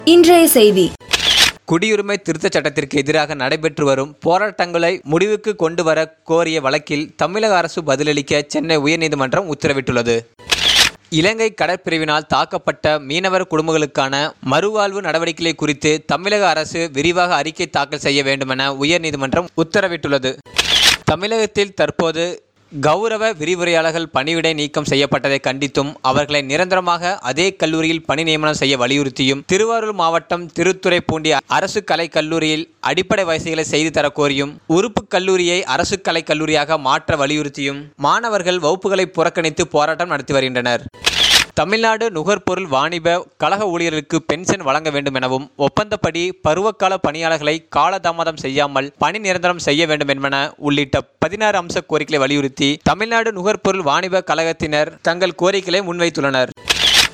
இன்றைய செய்தி குடியுரிமை திருத்தச் சட்டத்திற்கு எதிராக நடைபெற்று வரும் போராட்டங்களை முடிவுக்கு கொண்டு வர கோரிய வழக்கில் தமிழக அரசு பதிலளிக்க சென்னை உயர்நீதிமன்றம் உத்தரவிட்டுள்ளது இலங்கை கடற்பிரிவினால் தாக்கப்பட்ட மீனவர் குடும்பங்களுக்கான மறுவாழ்வு நடவடிக்கைகளை குறித்து தமிழக அரசு விரிவாக அறிக்கை தாக்கல் செய்ய வேண்டுமென உயர்நீதிமன்றம் உத்தரவிட்டுள்ளது தமிழகத்தில் தற்போது கௌரவ விரிவுரையாளர்கள் பணியிடை நீக்கம் செய்யப்பட்டதை கண்டித்தும் அவர்களை நிரந்தரமாக அதே கல்லூரியில் பணி நியமனம் செய்ய வலியுறுத்தியும் திருவாரூர் மாவட்டம் திருத்துறைப்பூண்டி அரசு கலைக் கல்லூரியில் அடிப்படை வசதிகளை செய்து தர கோரியும் உறுப்பு கல்லூரியை அரசு கலைக் கல்லூரியாக மாற்ற வலியுறுத்தியும் மாணவர்கள் வகுப்புகளை புறக்கணித்து போராட்டம் நடத்தி வருகின்றனர் தமிழ்நாடு நுகர்பொருள் வாணிப கழக ஊழியர்களுக்கு பென்ஷன் வழங்க வேண்டும் எனவும் ஒப்பந்தப்படி பருவகால பணியாளர்களை காலதாமதம் செய்யாமல் பணி நிரந்தரம் செய்ய வேண்டும் என்பன உள்ளிட்ட பதினாறு அம்ச கோரிக்கைகளை வலியுறுத்தி தமிழ்நாடு நுகர்பொருள் வாணிப கழகத்தினர் தங்கள் கோரிக்கைகளை முன்வைத்துள்ளனர்